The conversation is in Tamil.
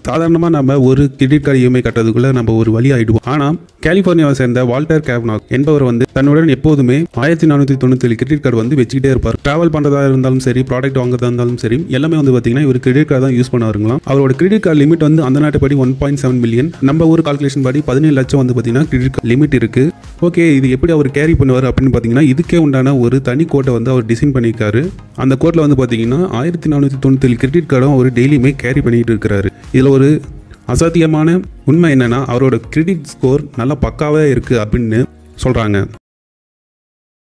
சாதாரணமாக நம்ம ஒரு கிரெடிட் கார்டு இஎம்ஐ கட்டுறதுக்குள்ள நம்ம ஒரு வழி ஆயிடுவோம் ஆனால் கலிஃபோர்னியாவை சேர்ந்த வால்டர் கேவ்னாக் என்பவர் வந்து தன்னுடன் எப்போதுமே ஆயிரத்தி நானூற்றி தொண்ணூற்றி கிரெடிட் கார்டு வந்து வச்சுக்கிட்டே இருப்பார் டிராவல் பண்ணுறதா இருந்தாலும் சரி ப்ராடக்ட் வாங்குறதா இருந்தாலும் சரி எல்லாமே வந்து பார்த்தீங்கன்னா இவர் கிரெடிட் கார்டு தான் யூஸ் பண்ணுவாருங்களாம் அவரோட கிரெடிட் கார்டு லிமிட் வந்து அந்த நாட்டுப்படி ஒன் பாயிண்ட் செவன் மில்லியன் நம்ம ஊர் கால்குலேஷன் படி பதினேழு லட்சம் வந்து பார்த்தீங்கன்னா கிரெடிட் கார்டு லிமிட் இருக்கு ஓகே இது எப்படி அவர் கேரி பண்ணுவார் அப்படின்னு பார்த்தீங்கன்னா இதுக்கே உண்டான ஒரு தனி கோட்டை வந்து அவர் டிசைன் பண்ணியிருக்காரு அந்த கோட்டில் வந்து பார்த்தீங்கன்னா ஆயிரத்தி நானூற்றி தொண்ணூற்றி கிரெடிட் கார்டும் அவர் டெய்லியுமே கேரி பண்ணிட்டு இருக்கிறாரு இதில் ஒரு அசாத்தியமான உண்மை என்னன்னா அவரோட கிரெடிட் ஸ்கோர் நல்லா பக்காவே இருக்கு அப்படின்னு சொல்றாங்க